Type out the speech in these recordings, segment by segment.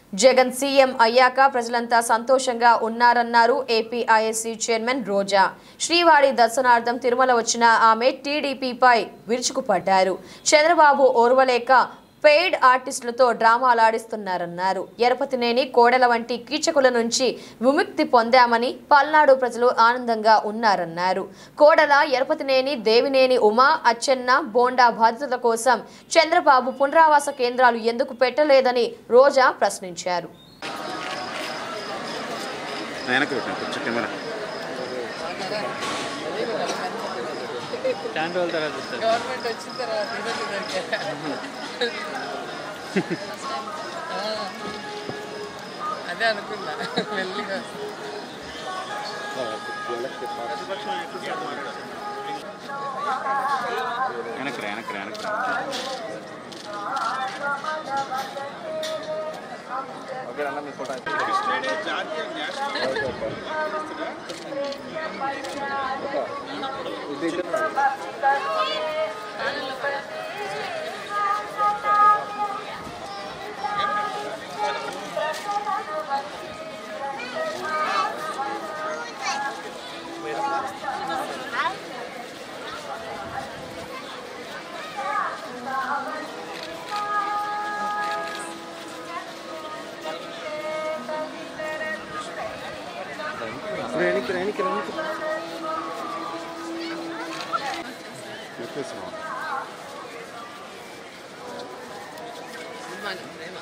Jagan CM అయ్యాక ప్రజలంతా సంతోషంగా ఉన్నారన్నారు ఏపీఐఎస్సీ చైర్మన్ రోజా శ్రీవారి దర్శనార్థం తిరుమల వచ్చిన ఆమె టీడీపీపై విరుచుకుపడ్డారు చంద్రబాబు ఓర్వలేక పెయిడ్ ఆర్టిస్టులతో డ్రామాలాడిస్తున్నారన్నారు ఎరపతినేని కోడల వంటి కీచకుల నుంచి విముక్తి పొందామని పల్నాడు ప్రజలు ఆనందంగా ఉన్నారన్నారు కోడల ఎరపతినేని దేవినేని ఉమా అచ్చెన్న బోండా బాధితుల కోసం చంద్రబాబు పునరావాస కేంద్రాలు ఎందుకు పెట్టలేదని రోజా ప్రశ్నించారు వెనక్కి పెట్టాను కొంచెం కెమెరా చాలా రోజుల తర్వాత వస్తారు గవర్నమెంట్ వచ్చిన తర్వాత ఇవ్వండి దానికి. ఆ, అదే అనుకున్నా మెల్లిగా వెనక్కి రా, వెనక్కి రా, వెనక్కి రా. వెనక్కి రా, వెనక్కి రా, వెనక్కి రా. చెప్పేసినావా? మన ప్రేమ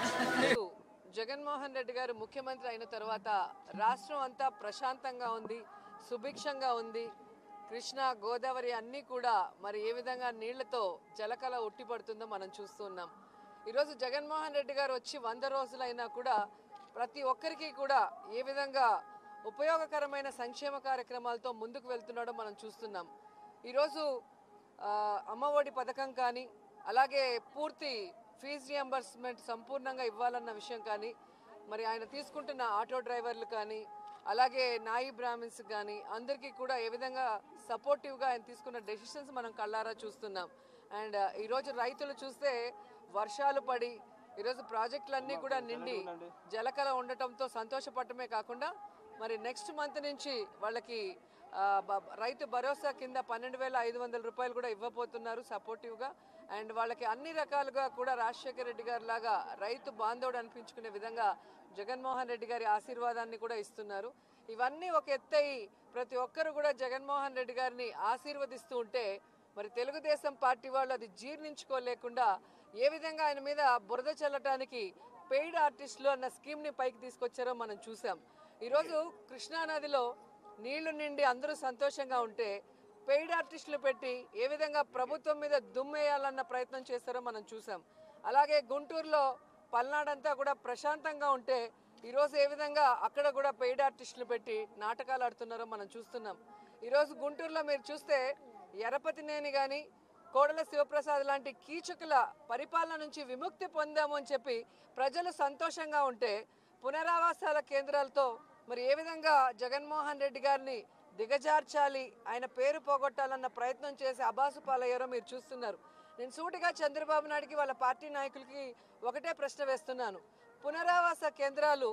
జగన్మోహన్ రెడ్డి గారు ముఖ్యమంత్రి అయిన తర్వాత రాష్ట్రం అంతా ప్రశాంతంగా ఉంది సుభిక్షంగా ఉంది కృష్ణా గోదావరి అన్నీ కూడా మరి ఏ విధంగా నీళ్లతో జలకల ఉట్టిపడుతుందో మనం చూస్తున్నాం ఈరోజు జగన్మోహన్ రెడ్డి గారు వచ్చి వంద రోజులైనా కూడా ప్రతి ఒక్కరికి కూడా ఏ విధంగా ఉపయోగకరమైన సంక్షేమ కార్యక్రమాలతో ముందుకు వెళ్తున్నాడో మనం చూస్తున్నాం ఈరోజు ఆ, అమ్మఒడి పథకం కానీ అలాగే పూర్తి ఫీజు రియంబర్స్మెంట్ సంపూర్ణంగా ఇవ్వాలన్న విషయం కానీ మరి ఆయన తీసుకుంటున్న ఆటో డ్రైవర్లు కానీ అలాగే నాయి బ్రాహ్మిన్స్ కానీ అందరికీ కూడా ఏ విధంగా సపోర్టివ్గా ఆయన తీసుకున్న డెసిషన్స్ మనం కళ్ళారా చూస్తున్నాం అండ్ ఈరోజు రైతులు చూస్తే వర్షాలు పడి ఈరోజు ప్రాజెక్టులన్నీ కూడా నిండి జలకల ఉండటంతో సంతోషపడటమే కాకుండా మరి నెక్స్ట్ మంత్ నుంచి వాళ్ళకి ఆ, బ- రైతు భరోసా కింద పన్నెండు వేల ఐదు వందల రూపాయలు కూడా ఇవ్వబోతున్నారు సపోర్టివ్గా అండ్ వాళ్ళకి అన్ని రకాలుగా కూడా రాజశేఖర రెడ్డి గారి లాగా రైతు బాంధవుడు అనిపించుకునే విధంగా జగన్మోహన్ రెడ్డి గారి ఆశీర్వాదాన్ని కూడా ఇస్తున్నారు ఇవన్నీ ఒక ఎత్తయి ప్రతి ఒక్కరు కూడా జగన్మోహన్ రెడ్డి గారిని ఆశీర్వదిస్తూ ఉంటే మరి తెలుగుదేశం పార్టీ వాళ్ళు అది జీర్ణించుకోలేకుండా ఏ విధంగా ఆయన మీద బురద చల్లటానికి పెయిడ్ ఆర్టిస్టులు అన్న స్కీమ్ని పైకి తీసుకొచ్చారో మనం చూసాం ఈరోజు కృష్ణానదిలో నీళ్లు నిండి అందరూ సంతోషంగా ఉంటే పెయిడ్ ఆర్టిస్టులు పెట్టి ఏ విధంగా ప్రభుత్వం మీద దుమ్మేయాలన్న ప్రయత్నం చేస్తారో మనం చూసాం అలాగే గుంటూరులో పల్నాడంతా కూడా ప్రశాంతంగా ఉంటే ఈరోజు ఏ విధంగా అక్కడ కూడా పెయిడ్ ఆర్టిస్టులు పెట్టి నాటకాలు ఆడుతున్నారో మనం చూస్తున్నాం ఈరోజు గుంటూరులో మీరు చూస్తే ఎరపతినేని కానీ కోడల శివప్రసాద్ లాంటి కీచకుల పరిపాలన నుంచి విముక్తి పొందాము అని చెప్పి ప్రజలు సంతోషంగా ఉంటే పునరావాసాల కేంద్రాలతో మరి ఏ విధంగా జగన్మోహన్ రెడ్డి గారిని దిగజార్చాలి ఆయన పేరు పోగొట్టాలన్న ప్రయత్నం చేసి అబాసు పాలయ్యారో మీరు చూస్తున్నారు నేను సూటిగా చంద్రబాబు నాయుడికి వాళ్ళ పార్టీ నాయకులకి ఒకటే ప్రశ్న వేస్తున్నాను పునరావాస కేంద్రాలు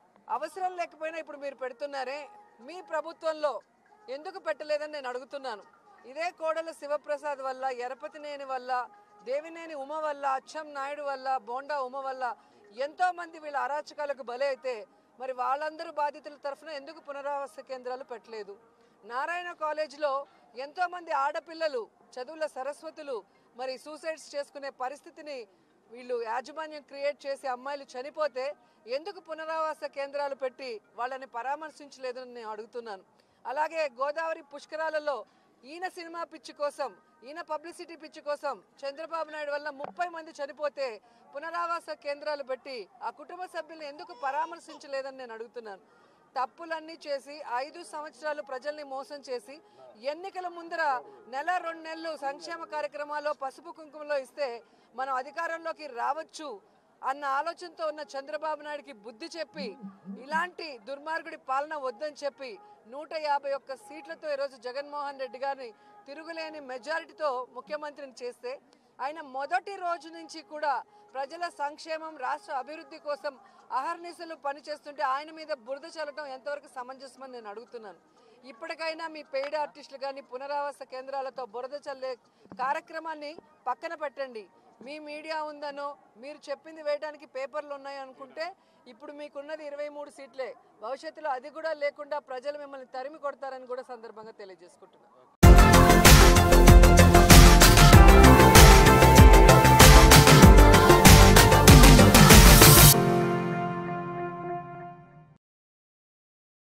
అవసరం లేకపోయినా ఇప్పుడు మీరు పెడుతున్నారే మీ ప్రభుత్వంలో ఎందుకు పెట్టలేదని నేను అడుగుతున్నాను ఇదే కోడల శివప్రసాద్ వల్ల ఎరపతినేని వల్ల దేవినేని ఉమ వల్ల అచ్చం నాయుడు వల్ల బోండా ఉమ వల్ల ఎంతో మంది వీళ్ళ అరాచకాలకు బలి అయితే మరి వాళ్ళందరూ బాధితుల తరఫున ఎందుకు పునరావాస కేంద్రాలు పెట్టలేదు నారాయణ కాలేజీలో ఎంతో మంది ఆడపిల్లలు చదువుల సరస్వతులు మరి సూసైడ్స్ చేసుకునే పరిస్థితిని వీళ్ళు యాజమాన్యం క్రియేట్ చేసి అమ్మాయిలు చనిపోతే ఎందుకు పునరావాస కేంద్రాలు పెట్టి వాళ్ళని పరామర్శించలేదని నేను అడుగుతున్నాను అలాగే గోదావరి పుష్కరాలలో ఈయన సినిమా పిచ్చి కోసం ఈయన పబ్లిసిటీ పిచ్చి కోసం చంద్రబాబు నాయుడు వల్ల ముప్పై మంది చనిపోతే పునరావాస కేంద్రాలు పెట్టి ఆ కుటుంబ సభ్యులను ఎందుకు పరామర్శించలేదని నేను అడుగుతున్నాను తప్పులన్నీ చేసి ఐదు సంవత్సరాలు ప్రజల్ని మోసం చేసి ఎన్నికల ముందర నెల రెండు నెలలు సంక్షేమ కార్యక్రమాల్లో పసుపు కుంకుమలో ఇస్తే మనం అధికారంలోకి రావచ్చు అన్న ఆలోచనతో ఉన్న చంద్రబాబు నాయుడికి బుద్ధి చెప్పి ఇలాంటి దుర్మార్గుడి పాలన వద్దని చెప్పి నూట యాభై ఒక్క సీట్లతో ఈరోజు జగన్మోహన్ రెడ్డి గారిని తిరుగులేని మెజారిటీతో ముఖ్యమంత్రిని చేస్తే ఆయన మొదటి రోజు నుంచి కూడా ప్రజల సంక్షేమం రాష్ట్ర అభివృద్ధి కోసం అహర్నిశలు పనిచేస్తుంటే ఆయన మీద బురద చల్లటం ఎంతవరకు సమంజసమని నేను అడుగుతున్నాను ఇప్పటికైనా మీ పెయిడ్ ఆర్టిస్టులు కానీ పునరావాస కేంద్రాలతో బురద చల్లే కార్యక్రమాన్ని పక్కన పెట్టండి మీ మీడియా ఉందనో మీరు చెప్పింది వేయడానికి పేపర్లు ఉన్నాయో అనుకుంటే ఇప్పుడు మీకున్నది ఇరవై మూడు సీట్లే భవిష్యత్తులో అది కూడా లేకుండా ప్రజలు మిమ్మల్ని తరిమి కొడతారని కూడా సందర్భంగా తెలియజేసుకుంటున్నాను